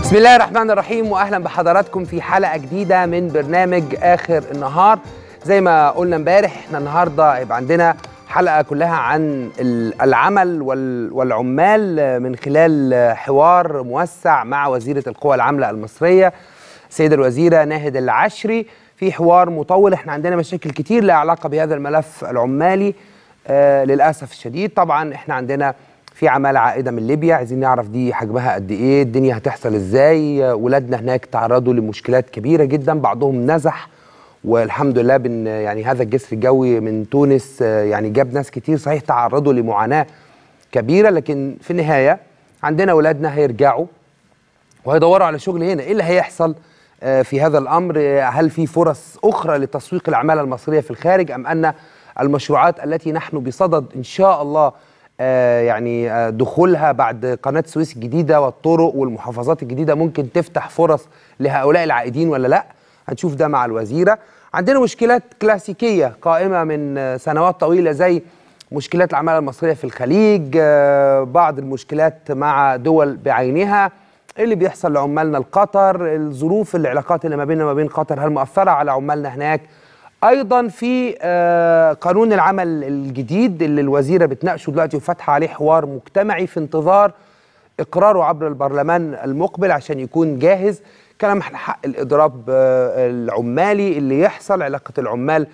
بسم الله الرحمن الرحيم واهلا بحضراتكم في حلقه جديده من برنامج اخر النهار زي ما قلنا امبارح احنا النهارده هيبقى عندنا حلقه كلها عن ال- العمل وال- والعمال من خلال حوار موسع مع وزيره القوى العامله المصريه السيده الوزيره ناهد العشري في حوار مطول احنا عندنا مشاكل كتير لها علاقه بهذا الملف العمالي آه للاسف الشديد طبعا احنا عندنا في عماله عائده من ليبيا عايزين نعرف دي حجمها قد ايه الدنيا هتحصل ازاي آه، ولادنا هناك تعرضوا لمشكلات كبيره جدا بعضهم نزح والحمد لله بن يعني هذا الجسر الجوي من تونس آه، يعني جاب ناس كتير صحيح تعرضوا لمعاناه كبيره لكن في النهايه عندنا ولادنا هيرجعوا وهيدوروا على شغل هنا ايه اللي هيحصل آه، في هذا الامر آه، هل في فرص اخرى لتسويق العماله المصريه في الخارج ام ان المشروعات التي نحن بصدد ان شاء الله آه، يعني آه، دخولها بعد قناه سويس الجديده والطرق والمحافظات الجديده ممكن تفتح فرص لهؤلاء العائدين ولا لا هنشوف ده مع الوزيره عندنا مشكلات كلاسيكيه قائمه من آه، سنوات طويله زي مشكلات العماله المصريه في الخليج آه، بعض المشكلات مع دول بعينها ايه اللي بيحصل لعمالنا القطر الظروف العلاقات اللي ما بيننا وما بين قطر هل مؤثره على عمالنا هناك ايضا في آه، قانون العمل الجديد اللي الوزيره بتناقشه دلوقتي وفاتحه عليه حوار مجتمعي في انتظار اقراره عبر البرلمان المقبل عشان يكون جاهز كلام عن حق الاضراب آه، العمالي اللي يحصل علاقه العمال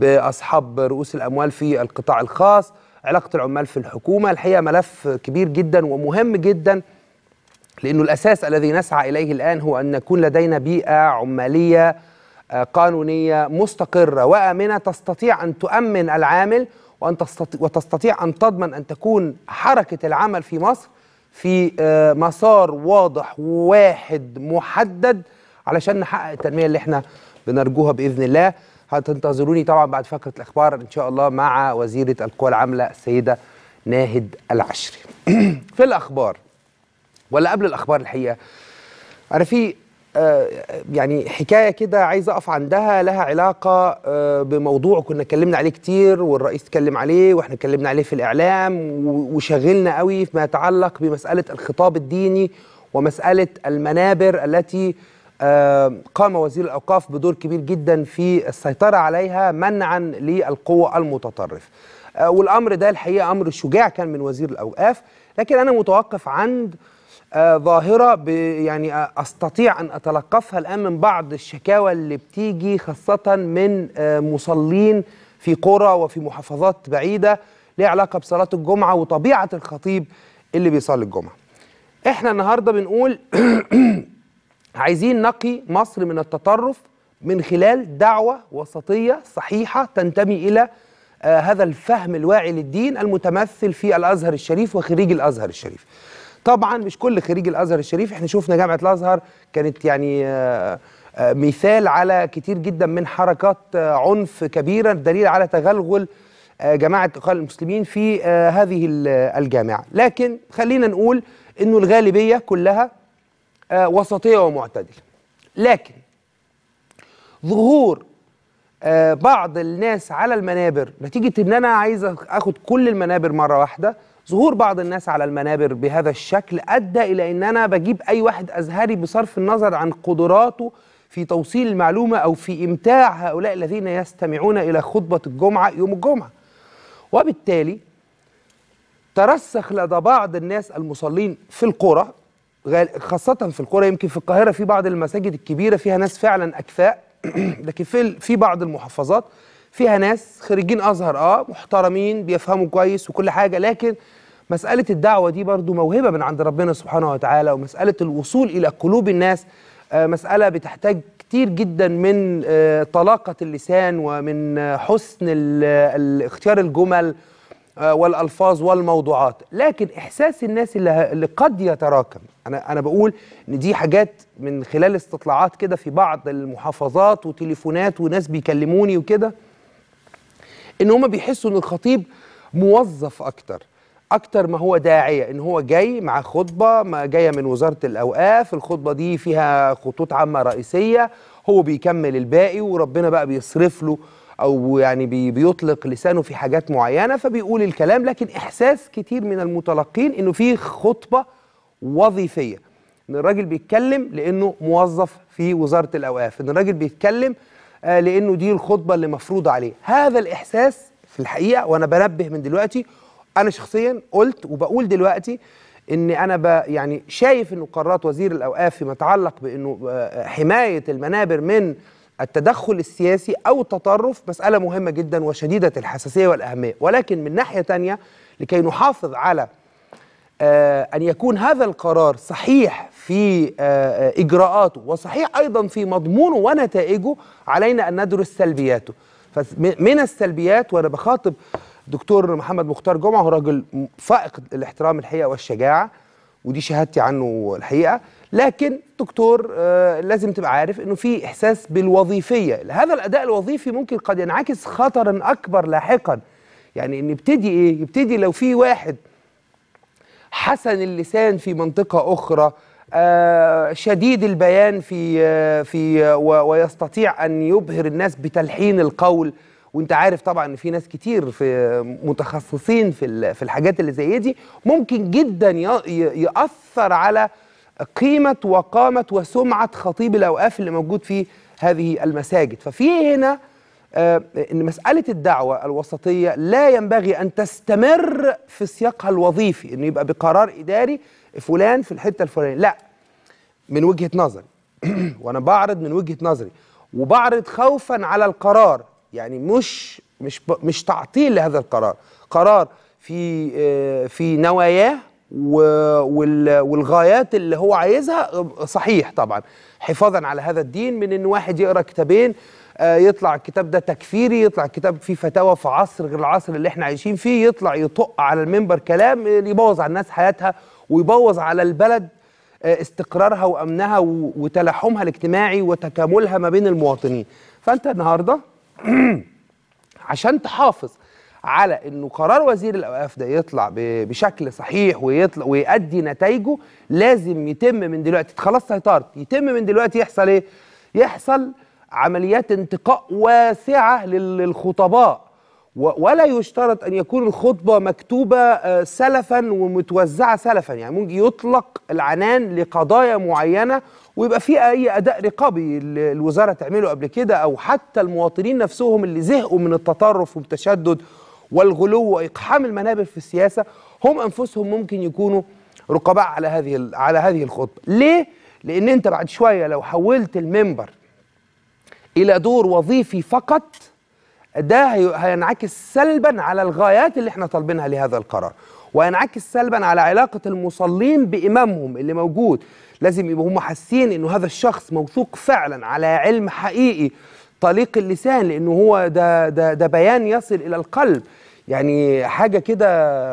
باصحاب رؤوس الاموال في القطاع الخاص علاقه العمال في الحكومه الحقيقه ملف كبير جدا ومهم جدا لأنه الأساس الذي نسعى إليه الآن هو أن نكون لدينا بيئة عمالية آه، قانونية مستقرة وآمنة تستطيع أن تؤمن العامل وأن تستطيع وتستطيع أن تضمن أن تكون حركة العمل في مصر في آه، مسار واضح واحد محدد علشان نحقق التنمية اللي احنا بنرجوها بإذن الله هتنتظروني طبعا بعد فقرة الأخبار إن شاء الله مع وزيرة القوى العاملة السيدة ناهد العشري في الأخبار ولا قبل الاخبار الحقيقه انا في آه، يعني حكايه كده عايز اقف عندها لها علاقه آه، بموضوع كنا اتكلمنا عليه كتير والرئيس اتكلم عليه واحنا اتكلمنا عليه في الاعلام و- وشغلنا قوي فيما يتعلق بمساله الخطاب الديني ومساله المنابر التي آه، قام وزير الاوقاف بدور كبير جدا في السيطره عليها منعا للقوى المتطرف آه، والامر ده الحقيقه امر شجاع كان من وزير الاوقاف لكن انا متوقف عند آه، ظاهرة ب- يعني آه، أستطيع أن أتلقفها الآن من بعض الشكاوى اللي بتيجي خاصة من آه، مصلين في قرى وفي محافظات بعيدة ليها علاقة بصلاة الجمعة وطبيعة الخطيب اللي بيصلي الجمعة احنا النهاردة بنقول عايزين نقي مصر من التطرف من خلال دعوة وسطية صحيحة تنتمي إلى آه هذا الفهم الواعي للدين المتمثل في الأزهر الشريف وخريج الأزهر الشريف طبعا مش كل خريج الأزهر الشريف احنا شفنا جامعة الأزهر كانت يعني آه آه مثال على كتير جدا من حركات آه عنف كبيرة دليل على تغلغل آه، جماعة إخوان المسلمين في آه، هذه ال- الجامعة لكن خلينا نقول أنه الغالبية كلها آه، وسطية ومعتدلة لكن ظهور آه، بعض الناس على المنابر نتيجة ان انا عايز اخد كل المنابر مرة واحدة ظهور بعض الناس على المنابر بهذا الشكل ادى الى ان انا بجيب اي واحد ازهري بصرف النظر عن قدراته في توصيل المعلومة او في امتاع هؤلاء الذين يستمعون الى خطبة الجمعة يوم الجمعة وبالتالي ترسخ لدى بعض الناس المصلين في القرى غال- خاصة في القرى يمكن في القاهرة في بعض المساجد الكبيرة فيها ناس فعلا أكفاء لكن في ال- في بعض المحافظات فيها ناس خريجين أزهر اه محترمين بيفهموا كويس وكل حاجة لكن مسألة الدعوة دي برضو موهبة من عند ربنا سبحانه وتعالى ومسألة الوصول إلى قلوب الناس آه، مسألة بتحتاج كتير جدا من آه، طلاقة اللسان ومن آه، حسن ال- ال- اختيار الجمل آه، والالفاظ والموضوعات لكن احساس الناس اللي, ه- اللي قد يتراكم انا انا بقول ان دي حاجات من خلال استطلاعات كده في بعض المحافظات وتليفونات وناس بيكلموني وكده ان هم بيحسوا ان الخطيب موظف اكتر اكتر ما هو داعيه ان هو جاي مع خطبه ما جايه من وزاره الاوقاف الخطبه دي فيها خطوط عامه رئيسيه هو بيكمل الباقي وربنا بقى بيصرف له او يعني بي بيطلق لسانه في حاجات معينه فبيقول الكلام لكن احساس كتير من المتلقين انه في خطبه وظيفيه ان الراجل بيتكلم لانه موظف في وزاره الاوقاف ان الراجل بيتكلم آه لانه دي الخطبه اللي مفروضه عليه هذا الاحساس في الحقيقه وانا بنبه من دلوقتي انا شخصيا قلت وبقول دلوقتي ان انا ب يعني شايف انه قرارات وزير الاوقاف فيما يتعلق بانه آه، حمايه المنابر من التدخل السياسي او التطرف مساله مهمه جدا وشديده الحساسيه والاهميه ولكن من ناحيه تانية لكي نحافظ على آه، ان يكون هذا القرار صحيح في آه، اجراءاته وصحيح ايضا في مضمونه ونتائجه علينا ان ندرس سلبياته فمن السلبيات وانا بخاطب دكتور محمد مختار جمعه هو راجل فائق الاحترام الحقيقه والشجاعه ودي شهادتي عنه الحقيقه لكن دكتور آه لازم تبقى عارف انه في احساس بالوظيفيه هذا الاداء الوظيفي ممكن قد ينعكس خطرا اكبر لاحقا يعني ان يبتدي ايه يبتدي لو في واحد حسن اللسان في منطقه اخرى آه شديد البيان في آه في آه ويستطيع ان يبهر الناس بتلحين القول وانت عارف طبعا ان في ناس كتير في متخصصين في في الحاجات اللي زي دي ممكن جدا ياثر على قيمه وقامه وسمعه خطيب الاوقاف اللي موجود في هذه المساجد ففي هنا آه ان مساله الدعوه الوسطيه لا ينبغي ان تستمر في سياقها الوظيفي انه يبقى بقرار اداري فلان في الحته الفلانيه لا من وجهه نظري وانا بعرض من وجهه نظري وبعرض خوفا على القرار يعني مش مش مش تعطيل لهذا القرار قرار في آه في نواياه والغايات اللي هو عايزها صحيح طبعا حفاظا على هذا الدين من ان واحد يقرا كتابين يطلع الكتاب ده تكفيري يطلع الكتاب فيه فتاوى في عصر غير العصر اللي احنا عايشين فيه يطلع يطق على المنبر كلام يبوظ على الناس حياتها ويبوظ على البلد استقرارها وامنها وتلاحمها الاجتماعي وتكاملها ما بين المواطنين فانت النهارده عشان تحافظ على انه قرار وزير الاوقاف ده يطلع بشكل صحيح ويطلع ويؤدي نتائجه لازم يتم من دلوقتي خلاص سيطرت يتم من دلوقتي يحصل ايه؟ يحصل عمليات انتقاء واسعه للخطباء ولا يشترط ان يكون الخطبه مكتوبه سلفا ومتوزعه سلفا يعني ممكن يطلق العنان لقضايا معينه ويبقى في اي اداء رقابي الوزاره تعمله قبل كده او حتى المواطنين نفسهم اللي زهقوا من التطرف والتشدد والغلو واقحام المنابر في السياسه هم انفسهم ممكن يكونوا رقباء على هذه على هذه الخطبه ليه لان انت بعد شويه لو حولت المنبر الى دور وظيفي فقط ده هينعكس سلبا على الغايات اللي احنا طالبينها لهذا القرار وينعكس سلبا على علاقه المصلين بامامهم اللي موجود لازم يبقوا هم حاسين انه هذا الشخص موثوق فعلا على علم حقيقي طليق اللسان لانه هو ده ده ده بيان يصل الى القلب يعني حاجه كده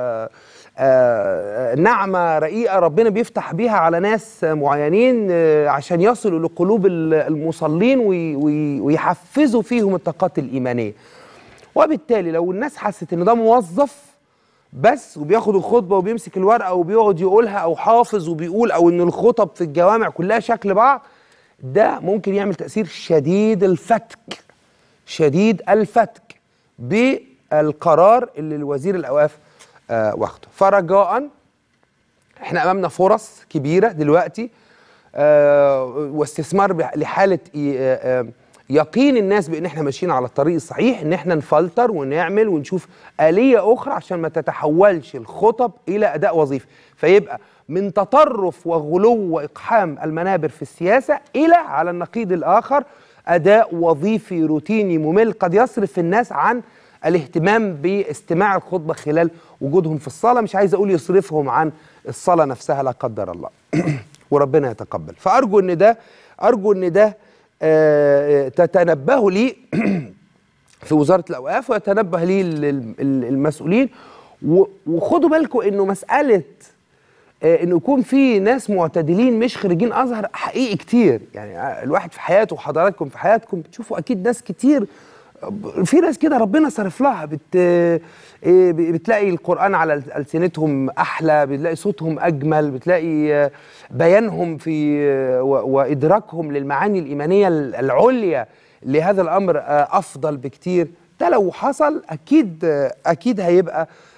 آه نعمه رقيقه ربنا بيفتح بيها على ناس معينين آه عشان يصلوا لقلوب المصلين وي وي ويحفزوا فيهم الطاقات الايمانيه وبالتالي لو الناس حست ان ده موظف بس وبياخد الخطبه وبيمسك الورقه وبيقعد يقولها او حافظ وبيقول او ان الخطب في الجوامع كلها شكل بعض ده ممكن يعمل تاثير شديد الفتك شديد الفتك بالقرار اللي الوزير الاوقاف آه واخده فرجاء احنا امامنا فرص كبيره دلوقتي آه واستثمار لحاله آه آه يقين الناس بان احنا ماشيين على الطريق الصحيح ان احنا نفلتر ونعمل ونشوف آلية أخرى عشان ما تتحولش الخطب إلى أداء وظيفي فيبقى من تطرف وغلو وإقحام المنابر في السياسة إلى على النقيض الآخر أداء وظيفي روتيني ممل قد يصرف الناس عن الاهتمام باستماع الخطبة خلال وجودهم في الصلاة مش عايز أقول يصرفهم عن الصلاة نفسها لا قدر الله وربنا يتقبل فأرجو أن ده أرجو أن ده آه تتنبهوا لي في وزاره الاوقاف ويتنبه ليه المسؤولين وخدوا بالكم انه مساله آه انه يكون في ناس معتدلين مش خريجين ازهر حقيقي كتير يعني الواحد في حياته وحضراتكم في حياتكم بتشوفوا اكيد ناس كتير في ناس كده ربنا صرف لها بت بتلاقي القرآن على ألسنتهم أحلى بتلاقي صوتهم أجمل بتلاقي بيانهم في وإدراكهم للمعاني الإيمانية العليا لهذا الأمر أفضل بكتير ده لو حصل أكيد أكيد هيبقى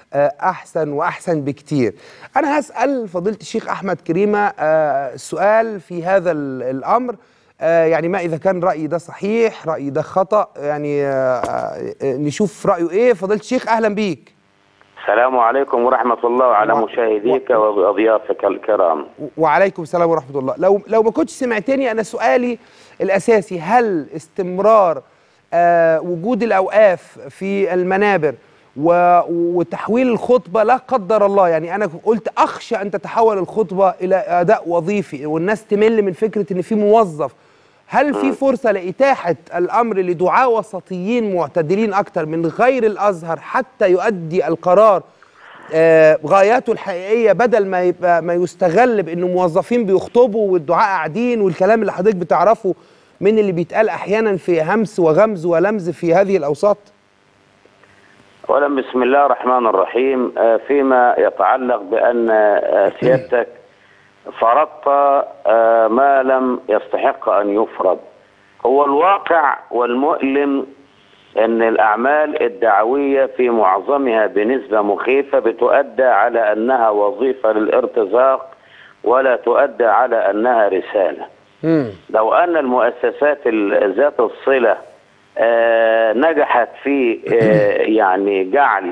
آه، احسن واحسن بكتير انا هسال فضيله الشيخ احمد كريمه آه، سؤال في هذا ال- الامر آه، يعني ما اذا كان رايي ده صحيح رايي ده خطا يعني آه، آه، نشوف رايه ايه فضيله الشيخ اهلا بيك السلام عليكم ورحمة الله وعلى و- مشاهديك وأضيافك الكرام وعليكم السلام ورحمه الله لو لو ما كنتش سمعتني انا سؤالي الاساسي هل استمرار آه وجود الاوقاف في المنابر و- وتحويل الخطبه لا قدر الله يعني انا قلت اخشى ان تتحول الخطبه الى اداء وظيفي والناس تمل من فكره ان في موظف هل في فرصه لاتاحه الامر لدعاة وسطيين معتدلين اكتر من غير الازهر حتى يؤدي القرار آه، غاياته الحقيقيه بدل ما يبقى ما يستغل بانه موظفين بيخطبوا والدعاء قاعدين والكلام اللي حضرتك بتعرفه من اللي بيتقال احيانا في همس وغمز ولمز في هذه الاوساط أولا بسم الله الرحمن الرحيم آه، فيما يتعلق بأن آه، سيادتك فرضت آه، ما لم يستحق أن يفرض هو الواقع والمؤلم أن الأعمال الدعوية في معظمها بنسبة مخيفة بتؤدى على أنها وظيفة للارتزاق ولا تؤدى على أنها رسالة امم لو أن المؤسسات ال- ذات الصلة آه، نجحت في آه، يعني جعل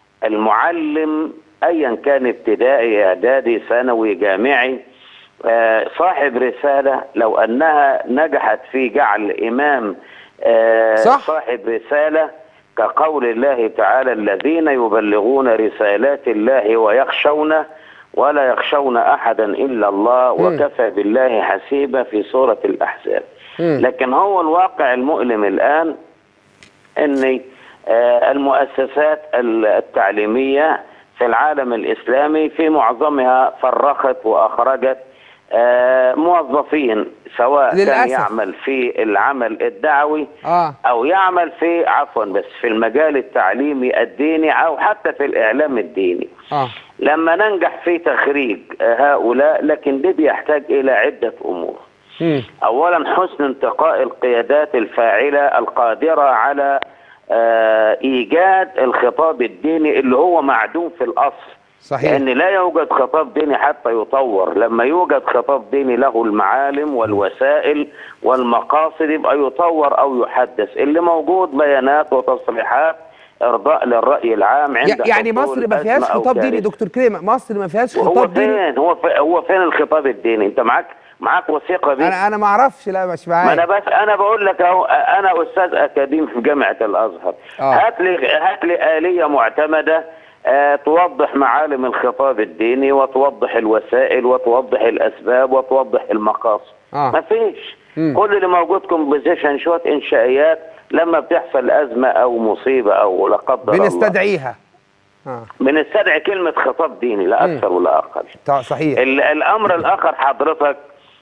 المعلم أيا كان ابتدائي إعدادي ثانوي جامعي آه، صاحب رسالة لو أنها نجحت في جعل إمام آه، صح. صاحب رسالة كقول الله تعالى الذين يبلغون رسالات الله ويخشونه ولا يخشون احدا الا الله مم. وكفى بالله حسيبا في سوره الاحزاب مم. لكن هو الواقع المؤلم الان ان آه، المؤسسات ال- التعليميه في العالم الاسلامي في معظمها فرخت واخرجت آه، موظفين سواء كان للأسف. يعمل في العمل الدعوي اه او يعمل في عفوا بس في المجال التعليمي الديني او حتى في الاعلام الديني اه لما ننجح في تخريج هؤلاء لكن ده بيحتاج الى عده امور امم اولا حسن انتقاء القيادات الفاعله القادره على آه، ايجاد الخطاب الديني اللي هو معدوم في الاصل صحيح لأن لا يوجد خطاب ديني حتى يطور لما يوجد خطاب ديني له المعالم والوسائل والمقاصد يبقى يطور أو يحدث اللي موجود بيانات وتصريحات إرضاء للرأي العام عند يع- يعني حصول مصر ما فيهاش أزمة أو خطاب ديني كارثة. دكتور كريمه مصر ما فيهاش وهو خطاب ديني فين هو في هو فين الخطاب الديني انت معاك معاك وثيقه بيه انا انا ما اعرفش لا مش ما انا معايا بس انا بقول لك اهو انا استاذ اكاديمي في جامعه الازهر آه. هات لي هات لي اليه معتمده آه توضح معالم الخطاب الديني وتوضح الوسائل وتوضح الاسباب وتوضح المقاصد آه. ما فيش مم. كل اللي موجود كومبوزيشن شويه انشائيات لما بتحصل ازمه او مصيبه او لا قدر الله بنستدعيها اه بنستدعي كلمه خطاب ديني لا مم. اكثر ولا اقل طيب، صحيح ال- الامر الاخر حضرتك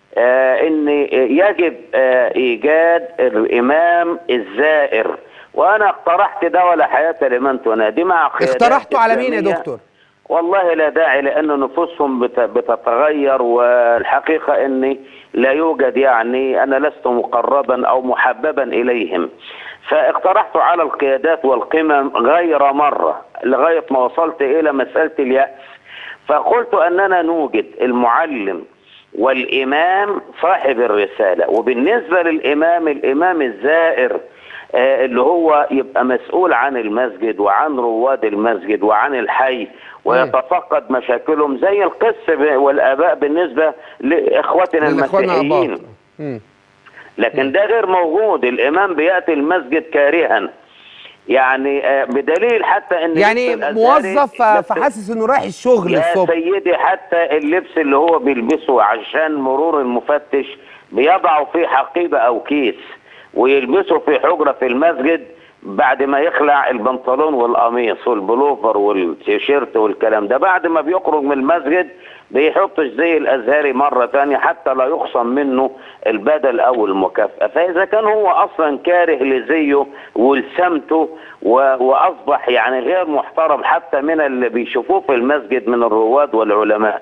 آه ان يجب آه ايجاد الامام الزائر وانا اقترحت ده ولا حياه لمن تنادي مع قيادات اقترحته على مين يا إسلامية. دكتور والله لا داعي لأن نفوسهم بت- بتتغير والحقيقة أني لا يوجد يعني أنا لست مقربا أو محببا إليهم فاقترحت على القيادات والقمم غير مرة لغاية ما وصلت إلى مسألة اليأس فقلت أننا نوجد المعلم والإمام صاحب الرسالة وبالنسبة للإمام الإمام الزائر آه، اللي هو يبقى مسؤول عن المسجد وعن رواد المسجد وعن الحي ويتفقد مشاكلهم زي القس ب- والآباء بالنسبة لإخوتنا لإخواننا المسيحيين أباط. مم. لكن ده غير موجود الإمام بيأتي المسجد كارها يعني آه، بدليل حتى ان يعني لبس الأزهري- موظف لبس- فحاسس انه رايح الشغل يا الصبح سيدي حتى اللبس اللي هو بيلبسه عشان مرور المفتش بيضعه في حقيبة أو كيس ويلبسه في حجرة في المسجد بعد ما يخلع البنطلون والقميص والبلوفر والتيشيرت والكلام ده بعد ما بيخرج من المسجد بيحطش زي الازهري مره ثانيه حتى لا يخصم منه البدل او المكافاه فاذا كان هو اصلا كاره لزيه ولسمته و- واصبح يعني غير محترم حتى من اللي بيشوفوه في المسجد من الرواد والعلماء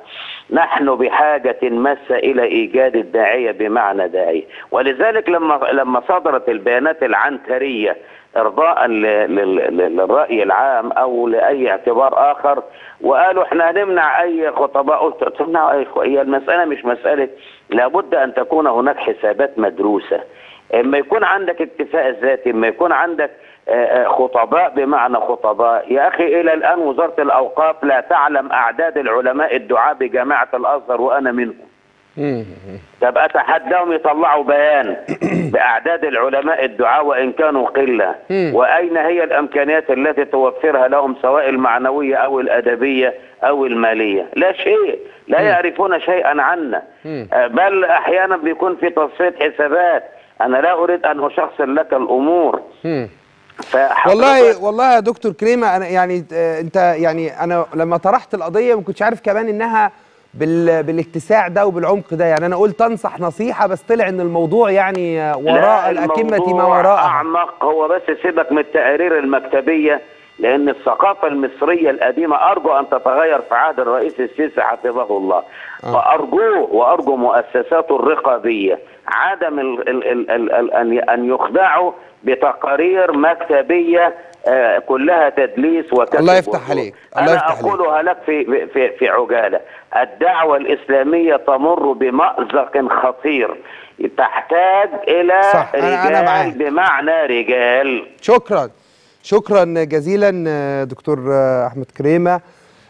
نحن بحاجة ماسة إلى إيجاد الداعية بمعنى داعية ولذلك لما لما صدرت البيانات العنترية إرضاء ل- لل- لل- للرأي العام أو لأي اعتبار آخر وقالوا احنا هنمنع أي خطباء قلت تمنع أي خ- هي المسألة مش مسألة لابد أن تكون هناك حسابات مدروسة اما يكون عندك اكتفاء ذاتي اما يكون عندك آه، آه، خطباء بمعنى خطباء يا اخي الى الان وزاره الاوقاف لا تعلم اعداد العلماء الدعاء بجامعه الازهر وانا منهم مم. طب اتحداهم يطلعوا بيان باعداد العلماء الدعاء وان كانوا قله مم. واين هي الامكانيات التي توفرها لهم سواء المعنويه او الادبيه او الماليه لا شيء لا يعرفون شيئا عنا مم. آه، بل احيانا بيكون في تصفيه حسابات انا لا اريد ان اشخصن لك الامور مم. فحضرتك- والله والله يا دكتور كريمه انا يعني آه، انت يعني انا لما طرحت القضيه ما كنتش عارف كمان انها بال بالاتساع ده وبالعمق ده يعني انا قلت تنصح نصيحه بس طلع ان الموضوع يعني آه، لا، وراء الأكمة ما الموضوع وراءها اعمق هو بس سيبك من التقارير المكتبيه لان الثقافه المصريه القديمه ارجو ان تتغير في عهد الرئيس السيسي حفظه الله آه. وارجوه وارجو مؤسساته الرقابيه عدم ال ال ال ال ال ان ان يخدعوا بتقارير مكتبيه آه، كلها تدليس وكذب الله يفتح وزور. عليك، الله انا يفتح عليك. اقولها لك في في في عجاله الدعوه الاسلاميه تمر بمازق خطير تحتاج الى صح، أنا- أنا رجال معاك. بمعنى رجال شكرا شكرا جزيلا آه، دكتور آه، احمد كريمه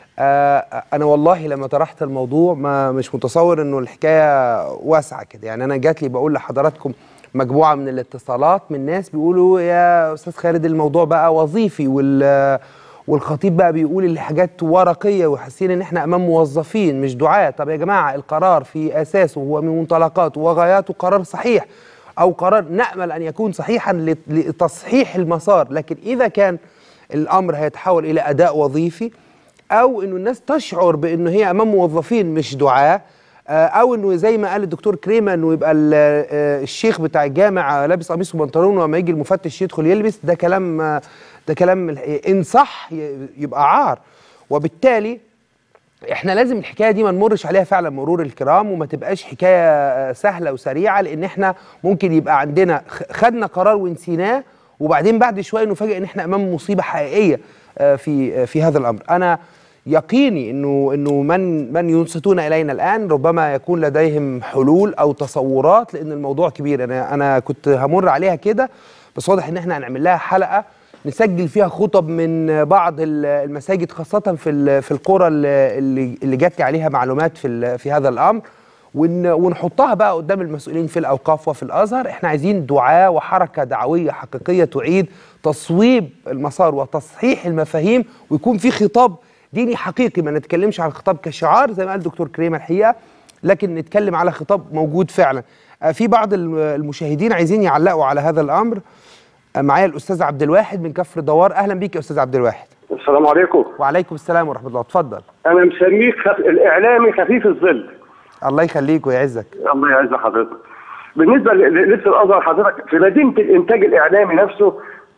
آه، انا والله لما طرحت الموضوع ما مش متصور انه الحكايه واسعه كده يعني انا جات لي بقول لحضراتكم مجموعه من الاتصالات من ناس بيقولوا يا استاذ خالد الموضوع بقى وظيفي وال والخطيب بقى بيقول الحاجات ورقيه وحاسين ان احنا امام موظفين مش دعاة طب يا جماعه القرار في اساسه ومن منطلقاته وغاياته قرار صحيح او قرار نامل ان يكون صحيحا لت- لتصحيح المسار لكن اذا كان الامر هيتحول الى اداء وظيفي او انه الناس تشعر بانه هي امام موظفين مش دعاه آه، او انه زي ما قال الدكتور كريمه انه يبقى ال- آه، الشيخ بتاع الجامع لابس قميص وبنطلون ولما يجي المفتش يدخل يلبس ده كلام آه، ده كلام الح- ان صح ي- يبقى عار وبالتالي احنا لازم الحكايه دي ما نمرش عليها فعلا مرور الكرام وما تبقاش حكايه آه، سهله وسريعه لان احنا ممكن يبقى عندنا خ- خدنا قرار ونسيناه وبعدين بعد شويه نفاجئ ان احنا امام مصيبه حقيقيه آه، في آه، في هذا الامر انا يقيني انه انه من من ينصتون الينا الان ربما يكون لديهم حلول او تصورات لان الموضوع كبير انا انا كنت همر عليها كده بس واضح ان احنا هنعمل لها حلقه نسجل فيها خطب من بعض ال- المساجد خاصة في ال- في القرى اللي اللي اللي جات لي عليها معلومات في ال- في هذا الأمر ون- ونحطها بقى قدام المسؤولين في الأوقاف وفي الأزهر احنا عايزين دعاة وحركة دعوية حقيقية تعيد تصويب المسار وتصحيح المفاهيم ويكون في خطاب ديني حقيقي ما نتكلمش عن خطاب كشعار زي ما قال الدكتور كريم الحقيقة لكن نتكلم على خطاب موجود فعلا آه، في بعض الم- المشاهدين عايزين يعلقوا على هذا الأمر معايا الاستاذ عبد الواحد من كفر دوار اهلا بيك يا استاذ عبد الواحد السلام عليكم وعليكم السلام ورحمه الله اتفضل انا مسميك خف... الاعلامي خفيف الظل الله يخليك ويعزك الله يعز حضرتك بالنسبه ل- للبس الازهر حضرتك في مدينه الانتاج الاعلامي نفسه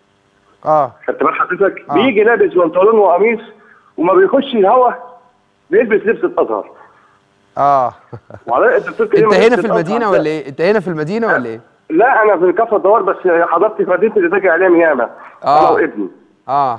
اه خدت بال حضرتك آه. بيجي لابس بنطلون وقميص وما بيخش الهوا بيلبس لبس الازهر اه وعلى الدكتور كريم انت هنا لبس في المدينه الأزهر ولا ده- ايه انت هنا في المدينه ولا ايه لا انا في كفر الدوار بس حضرت في مدينه الانتاج الاعلامي ياما آه. انا وابني اه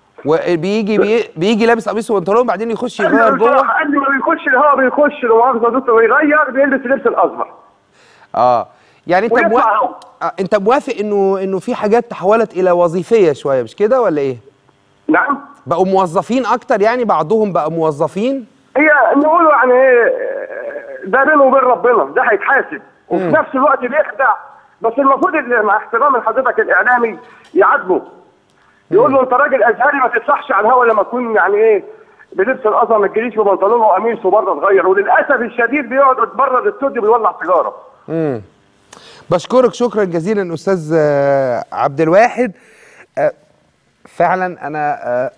وبيجي بي بيجي لابس قميص وبنطلون بعدين يخش قال لي يغير جوه بصراحة، قال لي ما بيخش الهوا بيخش لو مؤاخذه دكتور ويغير بيلبس لبس الازهر اه يعني انت ويطلع موافق هوا. آه انت موافق انه انه في حاجات تحولت الى وظيفيه شويه مش كده ولا ايه نعم بقوا موظفين اكتر يعني بعضهم بقى موظفين هي نقول يعني ايه ده بينه وبين ربنا ده هيتحاسب وفي مم. نفس الوقت بيخدع بس المفروض اللي مع احترام لحضرتك الاعلامي يعاتبه يقول له انت راجل ازهري ما تتصحش على الهوا لما تكون يعني ايه بلبس الازهر ما تجريش ببنطلون وقميص وبره تغير وللاسف الشديد بيقعد بره الاستوديو بيولع سيجاره امم بشكرك شكرا جزيلا استاذ آه، عبد الواحد آه، فعلا انا آه،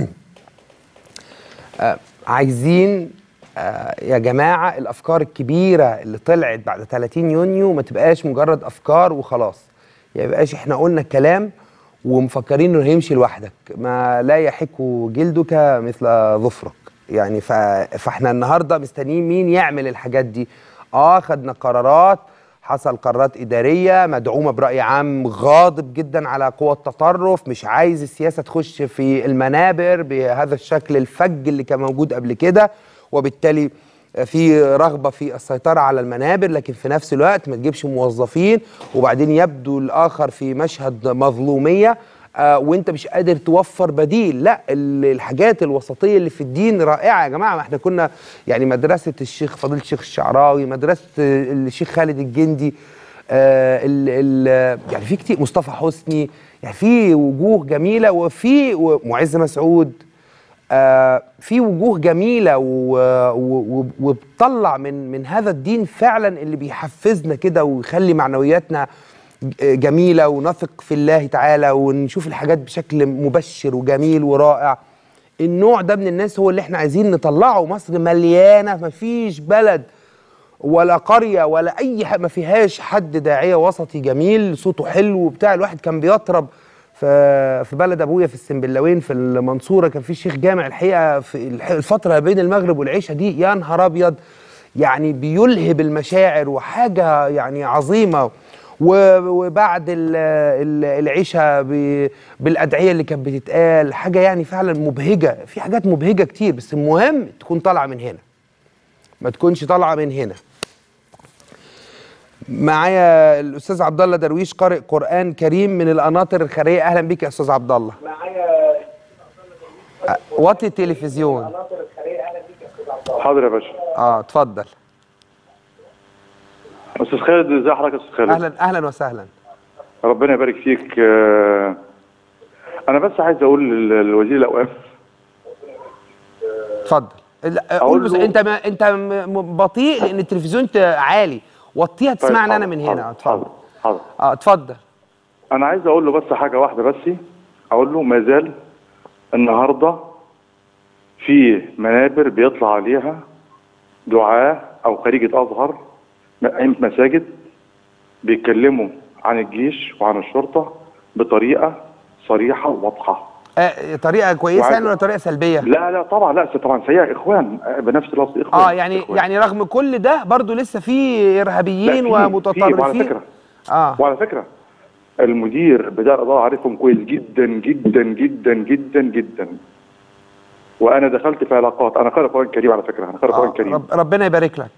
آه، عايزين آه، يا جماعه الافكار الكبيره اللي طلعت بعد 30 يونيو ما تبقاش مجرد افكار وخلاص يعني يبقاش احنا قلنا الكلام ومفكرين انه هيمشي لوحدك ما لا يحك جلدك مثل ظفرك يعني ف... فاحنا النهارده مستنيين مين يعمل الحاجات دي اه خدنا قرارات حصل قرارات إدارية مدعومة برأي عام غاضب جدا على قوى التطرف مش عايز السياسة تخش في المنابر بهذا الشكل الفج اللي كان موجود قبل كده وبالتالي في رغبة في السيطرة على المنابر لكن في نفس الوقت ما تجيبش موظفين وبعدين يبدو الآخر في مشهد مظلومية آه وانت مش قادر توفر بديل لا ال- الحاجات الوسطيه اللي في الدين رائعه يا جماعه ما احنا كنا يعني مدرسه الشيخ فضيله الشيخ الشعراوي مدرسه الشيخ خالد الجندي آه ال ال يعني في كتير مصطفى حسني يعني في وجوه جميله وفي معز مسعود آه في وجوه جميله و- و- و- وبتطلع من من هذا الدين فعلا اللي بيحفزنا كده ويخلي معنوياتنا جميله ونثق في الله تعالى ونشوف الحاجات بشكل مبشر وجميل ورائع النوع ده من الناس هو اللي احنا عايزين نطلعه مصر مليانه مفيش بلد ولا قريه ولا اي حاجه ما فيهاش حد داعيه وسطي جميل صوته حلو وبتاع الواحد كان بيطرب في في بلد ابويا في السنبلاوين في المنصوره كان في شيخ جامع الحقيقه في الح- الفتره بين المغرب والعشاء دي يا نهار ابيض يعني بيلهب المشاعر وحاجه يعني عظيمه و- وبعد ال- ال- العشاء ب- بالادعيه اللي كانت بتتقال حاجه يعني فعلا مبهجه في حاجات مبهجه كتير بس المهم تكون طالعه من هنا ما تكونش طالعه من هنا معايا الاستاذ عبد الله درويش قارئ قران كريم من القناطر الخيريه اهلا بيك يا استاذ عبد الله أه، وطي التلفزيون حاضر يا باشا اه اتفضل استاذ خالد ازي حضرتك يا استاذ خالد اهلا اهلا وسهلا ربنا يبارك فيك آه، انا بس عايز اقول لل- لوزير الاوقاف اتفضل لا، قول أقول بس له- انت ما انت م- م- بطيء لان التلفزيون ت- عالي وطيها طيب، تسمعني انا حاضر، من حاضر، هنا اتفضل حاضر حاضر اه اتفضل انا عايز اقول له بس حاجه واحده بس اقول له ما زال النهارده في منابر بيطلع عليها دعاة او خريجة ازهر ائمة مساجد بيتكلموا عن الجيش وعن الشرطة بطريقة صريحة وواضحة آه طريقه كويسه وعايز- يعني ولا طريقه سلبيه لا لا طبعا لا طبعا سيئة اخوان آه، بنفس اللفظ اخوان اه يعني إخوان. يعني رغم كل ده برضو لسه في ارهابيين لا، في- في، وعلى ومتطرفين فكرة اه وعلى فكرة المدير بتاع الإدارة عارفهم كويس جدا جدا جدا جدا جدا وأنا دخلت في علاقات أنا قارئ قرآن كريم على فكرة أنا قارئ قرآن آه، كريم رب ربنا يبارك لك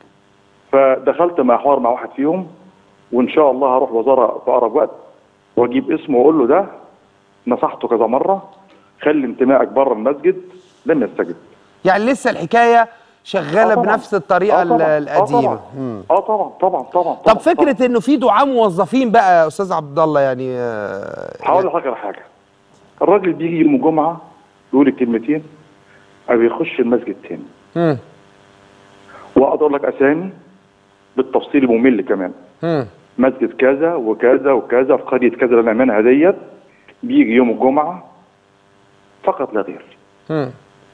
فدخلت مع حوار مع واحد فيهم وإن شاء الله هروح وزارة في أقرب وقت وأجيب اسمه وأقول له ده نصحته كذا مرة خلي انتمائك بره المسجد لم يستجب يعني لسه الحكايه شغاله آه طبعاً. بنفس الطريقه آه طبعاً. ال- آه القديمه طبعاً. مم. اه طبعا طبعا طبعا طب طبعاً. فكره انه في دعاة موظفين بقى يا استاذ عبد الله يعني آه، هقول لحضرتك على حاجه الراجل بيجي يوم الجمعه يقول الكلمتين ما بيخش المسجد تاني مم. واقعد اقول لك اسامي بالتفصيل الممل كمان مم. مسجد كذا وكذا وكذا في قريه كذا اللي انا منها ديت بيجي يوم الجمعه فقط لا غير مم.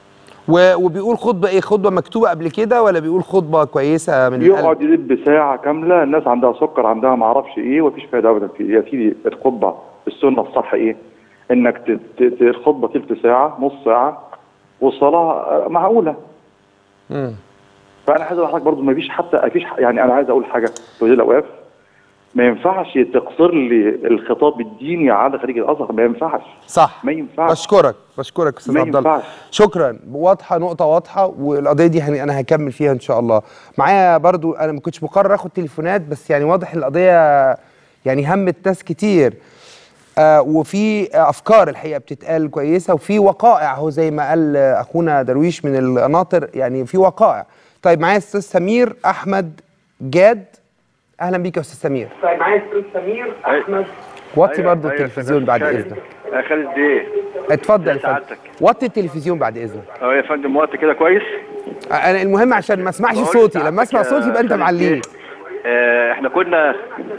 و- وبيقول خطبه ايه خطبه مكتوبه قبل كده ولا بيقول خطبه كويسه من القلب يقعد يلب ساعه كامله الناس عندها سكر عندها ما اعرفش ايه ومفيش فايده ابدا فيه يا سيدي الخطبه السنه الصح ايه انك ت- ت- ت- الخطبه تلت ساعه نص ساعه والصلاه آه، معقوله مم. فانا عايز اقول لحضرتك برضه ما فيش حتى ما فيش يعني انا عايز اقول حاجه لوزير الاوقاف ما ينفعش تقصر لي الخطاب الديني على خريج الازهر ما ينفعش صح ما ينفعش بشكرك بشكرك استاذ ما عبد الله ينفعش. شكرا واضحه نقطه واضحه والقضيه دي هن- انا هكمل فيها ان شاء الله معايا برضو انا ما كنتش مقرر اخد تليفونات بس يعني واضح القضيه يعني همت ناس كتير آه وفي افكار الحقيقه بتتقال كويسه وفي وقائع هو زي ما قال آه، اخونا درويش من القناطر يعني في وقائع طيب معايا استاذ سمير احمد جاد اهلا بيك يا استاذ سمير طيب معايا استاذ سمير احمد وطي برضو التلفزيون بعد اذنك يا خالد ايه؟ اتفضل يا فندم سعادتك. وطي التلفزيون بعد اذنك اه يا فندم وقت كده كويس؟ انا المهم عشان ما اسمعش بقول صوتي لسعادتك لما اسمع يا صوتي يبقى انت خالد معليه إيه؟ آه احنا كنا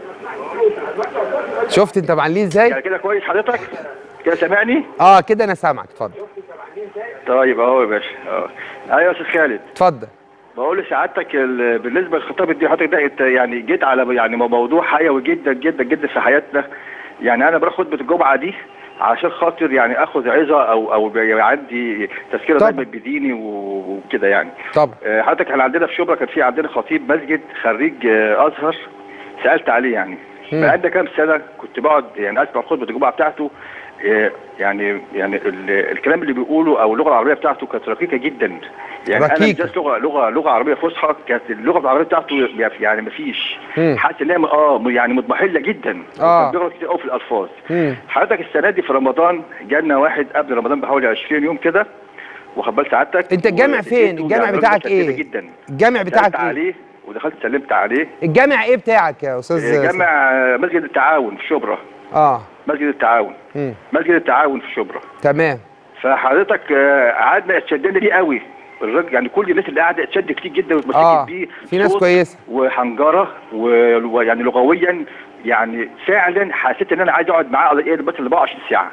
شفت انت معليه ازاي يعني كده كويس حضرتك؟ كده سامعني؟ اه كده انا سامعك اتفضل طيب اهو يا باشا اه ايوه يا استاذ خالد اتفضل بقول لسعادتك ال- بالنسبه للخطاب الديني حضرتك ده انت يعني جيت على يعني موضوع حيوي جدا جدا جدا في حياتنا يعني انا بروح خطبه الجمعه دي عشان خاطر يعني اخذ عظه او او يبقى عندي تذكره طب. دايما بديني و- وكده يعني طب آه، حضرتك احنا عندنا في شبرا كان في عندنا خطيب مسجد خريج آه، ازهر سالت عليه يعني مم. بقالنا كام سنه كنت بقعد يعني اسمع خطبه الجمعه بتاعته آه، يعني يعني ال- الكلام اللي بيقوله او اللغه العربيه بتاعته كانت رقيقه جدا يعني انا رقيقة. بالذات لغه لغه لغه عربيه فصحى كانت اللغه العربيه بتاعته يعني ما فيش مم. حاسس ان هي م- اه يعني مضمحله جدا آه. وكان بيغلط كتير قوي في الالفاظ مم. حضرتك السنه دي في رمضان جالنا واحد قبل رمضان بحوالي 20 يوم كده واخد بال سعادتك انت الجامع فين واديته الجامع يعني بتاعك رتبة ايه جدا الجامع بتاعك سألت ايه عليه ودخلت سلمت عليه الجامع ايه بتاعك يا استاذ جامع آه، مسجد التعاون في شبرا اه مسجد التعاون مم. مسجد التعاون في شبرا تمام فحضرتك آه، قعدنا اتشدنا ليه قوي الراجل يعني كل الناس اللي قاعده اتشد كتير جدا واتمسكت آه، بيه في ناس صوت كويسة. وحنجره و- ويعني لغويا يعني فعلا حسيت ان انا عايز اقعد معاه على ايه بس 24 ساعه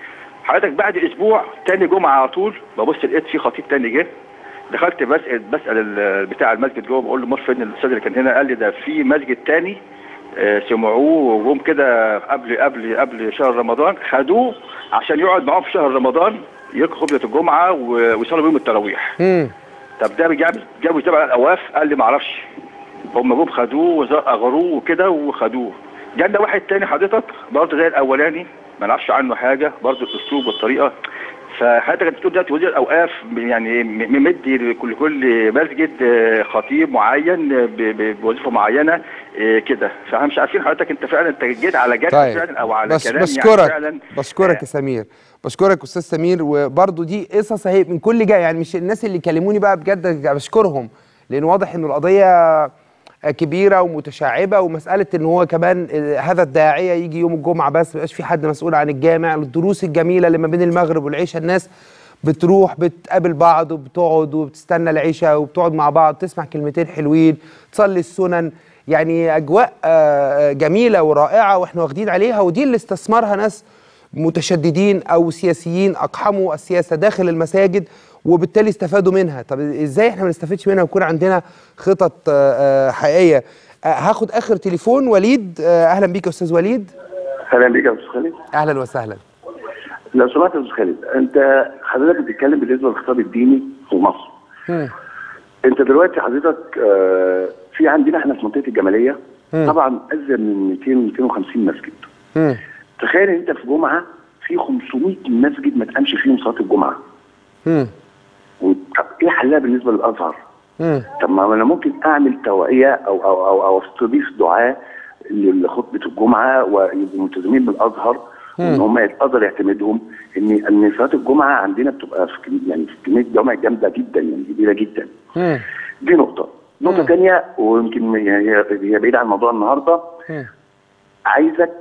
حضرتك بعد اسبوع تاني جمعه على طول ببص لقيت في خطيب تاني جه دخلت بسال بسال ال- بتاع المسجد جوه بقول له مر فين الاستاذ اللي كان هنا قال لي ده في مسجد تاني آه، سمعوه وجم كده قبل قبل قبل شهر رمضان خدوه عشان يقعد معاهم في شهر رمضان يلقوا خطبه الجمعه و- ويصلوا بيهم التراويح مم. طب ده جاب جابوا تبع الاواف قال لي ما اعرفش هم جم خدوه وأغروه وكده وخدوه جالنا واحد تاني حضرتك برضه زي الاولاني ما نعرفش عنه حاجه برضه الاسلوب والطريقه فحضرتك انت بتقول دلوقتي وزير الاوقاف يعني م- ممدي لكل كل مسجد آه، خطيب معين آه، ب- ب- بوظيفه معينه آه، كده فاحنا مش عارفين حضرتك انت فعلا انت جيت على جد طيب فعلا او على بس كلام بشكرك يعني فعلا بشكرك آه، يا سمير بشكرك استاذ سمير وبرضه دي قصص اهي من كل جاي يعني مش الناس اللي كلموني بقى بجد بشكرهم لان واضح ان القضيه كبيره ومتشعبه ومساله ان هو كمان هذا الداعيه يجي يوم الجمعه بس ما يبقاش في حد مسؤول عن الجامع الدروس الجميله اللي ما بين المغرب والعشاء الناس بتروح بتقابل بعض وبتقعد وبتستنى العشاء وبتقعد مع بعض تسمع كلمتين حلوين تصلي السنن يعني اجواء آه، جميله ورائعه واحنا واخدين عليها ودي اللي استثمرها ناس متشددين او سياسيين اقحموا السياسه داخل المساجد وبالتالي استفادوا منها طب ازاي احنا ما نستفدش منها ويكون عندنا خطط آه، آه، حقيقيه آه، هاخد اخر تليفون وليد آه، اهلا بيك يا استاذ وليد اهلا بيك يا استاذ خالد اهلا وسهلا لو سمحت يا استاذ خالد انت حضرتك بتتكلم بالنسبه للخطاب الديني في مصر مم. انت دلوقتي حضرتك آه، في عندنا احنا في منطقه الجماليه مم. طبعا ازيد من 200 250 مسجد مم. تخيل ان انت في جمعه في 500 مسجد ما تقامش فيهم صلاه الجمعه مم. و- طب ايه حلها بالنسبه للازهر؟ مم. طب ما انا ممكن اعمل توعيه او او او, أو استضيف دعاه لخطبه الجمعه ويبقوا ملتزمين بالازهر وان هم الازهر يعتمدهم ان ان صلاه الجمعه عندنا بتبقى في كمية- يعني في كميه جمع جامده جدا يعني كبيره جدا مم. دي نقطه نقطه ثانيه ويمكن هي هي بعيده عن موضوع النهارده مم. عايزك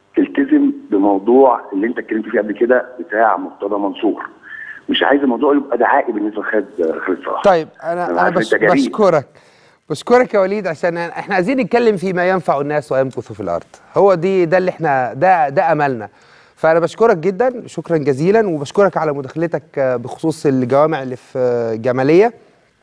تلتزم بموضوع اللي انت اتكلمت فيه قبل كده بتاع مرتضى منصور مش عايز الموضوع يبقى دعائي بالنسبه لخالد خالد صلاح طيب انا انا عارف بش انت جريء. بشكرك بشكرك يا وليد عشان احنا عايزين نتكلم فيما ينفع الناس ويمكث في الارض هو دي ده اللي احنا ده ده املنا فانا بشكرك جدا شكرا جزيلا وبشكرك على مداخلتك آه، بخصوص الجوامع اللي في آه، جماليه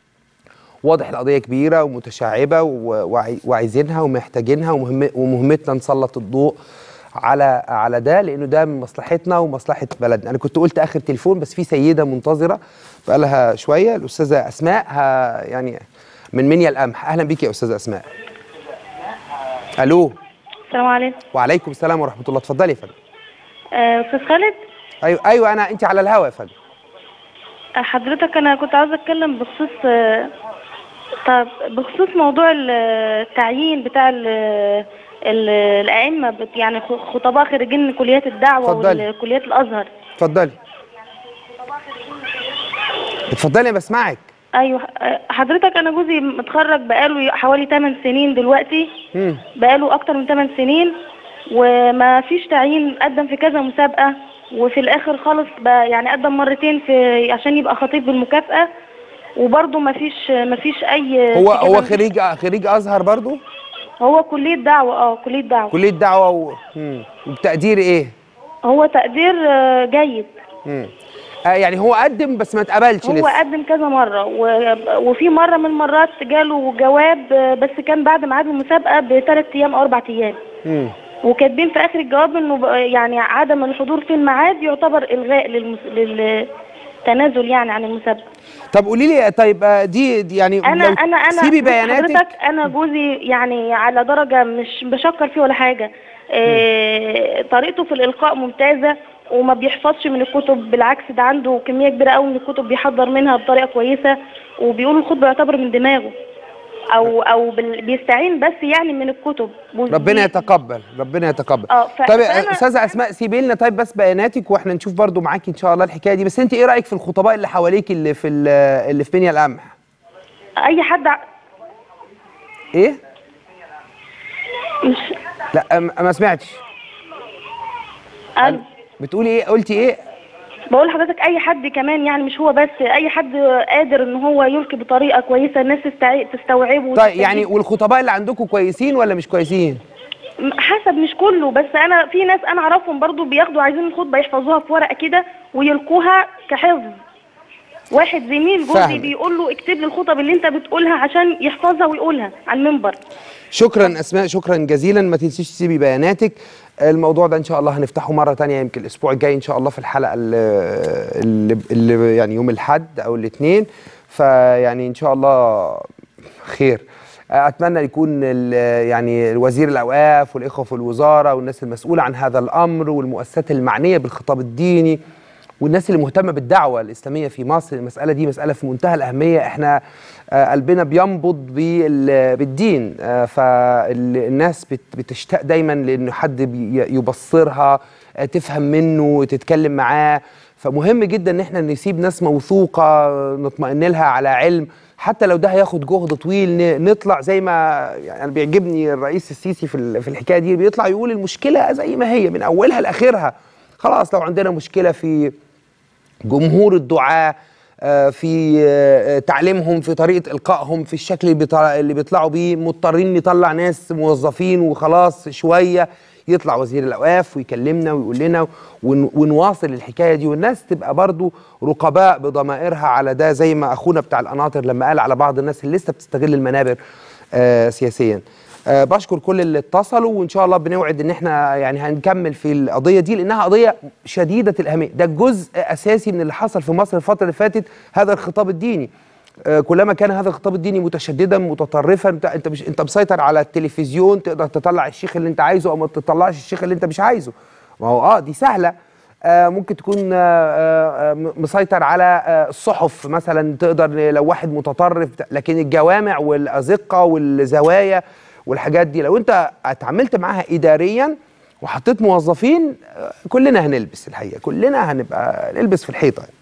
واضح القضيه كبيره ومتشعبه و- وعاي- وعايزينها ومحتاجينها ومهم ومهمتنا نسلط الضوء على على ده لانه ده من مصلحتنا ومصلحه بلدنا انا كنت قلت اخر تليفون بس في سيده منتظره بقالها شويه الاستاذه اسماء ها يعني من منيا القمح اهلا بيك يا استاذه اسماء الو السلام عليكم وعليكم السلام ورحمه الله اتفضلي يا فندم آه، استاذ خالد ايوه ايوه انا انت على الهوا يا فندم آه، حضرتك انا كنت عاوزه اتكلم بخصوص آه، طب بخصوص موضوع ال- التعيين بتاع ال ال الائمه بت- يعني خ- خطباء خريجين كليات الدعوه اتفضلي. وكليات الازهر اتفضلي اتفضلي بسمعك ايوه آه، حضرتك انا جوزي متخرج بقاله حوالي 8 سنين دلوقتي مم. بقاله اكتر من 8 سنين وما فيش تعيين قدم في كذا مسابقه وفي الاخر خالص بقى يعني قدم مرتين في عشان يبقى خطيب بالمكافاه وبرضه ما فيش ما فيش اي هو استجابة، هو مفيش- خريج خريج ازهر برضو هو كليه دعوه اه كليه دعوه كليه دعوه و... مم. وبتقدير ايه هو تقدير آه، جيد مم. آه يعني هو قدم بس ما اتقبلش هو لسه قدم كذا مره و... وفي مره من المرات جاله جواب آه، بس كان بعد ميعاد المسابقه بثلاث ايام او اربع ايام مم. وكاتبين في اخر الجواب انه ب- يعني عدم الحضور في الميعاد يعتبر الغاء للمس... للتنازل يعني عن المسابقه طب قولي لي طيب آه، دي دي يعني انا لو انا انا سيبي بص بياناتك حضرتك انا جوزي يعني على درجه مش بشكر فيه ولا حاجه إيه طريقته في الالقاء ممتازه وما بيحفظش من الكتب بالعكس ده عنده كميه كبيره قوي من الكتب بيحضر منها بطريقه كويسه وبيقول الخطبه يعتبر من دماغه او او بال- بيستعين بس يعني من الكتب ربنا يتقبل ربنا يتقبل اه، ف- طيب فأنا- استاذه اسماء سيبي لنا طيب بس بياناتك واحنا نشوف برضو معاكي ان شاء الله الحكايه دي بس انت ايه رايك في الخطباء اللي حواليك اللي في ال- اللي في بنيا القمح اي حد ع- ايه مش لا أم- ما سمعتش أنا بتقولي ايه قلتي ايه بقول لحضرتك اي حد كمان يعني مش هو بس اي حد قادر ان هو يلقي بطريقه كويسه الناس تستع- تستوعبه طيب وتستجيب. يعني والخطباء اللي عندكم كويسين ولا مش كويسين حسب مش كله بس انا في ناس انا اعرفهم برضو بياخدوا عايزين الخطبه يحفظوها في ورقه كده ويلقوها كحفظ واحد زميل جوزي فاهمك. بيقول له اكتب لي الخطب اللي انت بتقولها عشان يحفظها ويقولها على المنبر شكرا اسماء شكرا جزيلا ما تنسيش تسيبي بياناتك الموضوع ده ان شاء الله هنفتحه مره تانية يمكن الاسبوع الجاي ان شاء الله في الحلقه اللي, اللي, اللي يعني يوم الاحد او الاثنين فيعني ان شاء الله خير اتمنى يكون ال- يعني وزير الاوقاف والاخوه في الوزاره والناس المسؤوله عن هذا الامر والمؤسسات المعنيه بالخطاب الديني والناس اللي مهتمه بالدعوه الاسلاميه في مصر المساله دي مساله في منتهى الاهميه احنا آه، قلبنا بينبض بال- بالدين آه، فالناس بت- بتشتاق دايما لان حد بي- يبصرها آه، تفهم منه تتكلم معاه فمهم جدا ان احنا نسيب ناس موثوقه آه، نطمئن لها على علم حتى لو ده هياخد جهد طويل ن- نطلع زي ما يعني أنا بيعجبني الرئيس السيسي في ال- في الحكايه دي بيطلع يقول المشكله زي ما هي من اولها لاخرها خلاص لو عندنا مشكله في جمهور الدعاة آه، في آه، تعليمهم في طريقة إلقائهم في الشكل اللي بيطلع- اللي بيطلعوا بيه مضطرين نطلع ناس موظفين وخلاص شوية يطلع وزير الأوقاف ويكلمنا ويقول لنا ون- ونواصل الحكاية دي والناس تبقى برضو رقباء بضمائرها على ده زي ما أخونا بتاع القناطر لما قال على بعض الناس اللي لسه بتستغل المنابر آه، سياسيا آه، بشكر كل اللي اتصلوا وان شاء الله بنوعد ان احنا يعني هنكمل في القضيه دي لانها قضيه شديده الاهميه ده جزء اساسي من اللي حصل في مصر الفتره اللي فاتت هذا الخطاب الديني آه، كلما كان هذا الخطاب الديني متشددا متطرفا انت انت مش انت مسيطر على التلفزيون تقدر تطلع الشيخ اللي انت عايزه او ما تطلعش الشيخ اللي انت مش عايزه ما هو اه دي سهله آه، ممكن تكون آه، آه، م- مسيطر على آه، الصحف مثلا تقدر لو واحد متطرف لكن الجوامع والأزقة والزوايا والحاجات دي لو انت اتعاملت معاها إداريا وحطيت موظفين آه، كلنا هنلبس الحقيقة كلنا هنبقى نلبس في الحيطة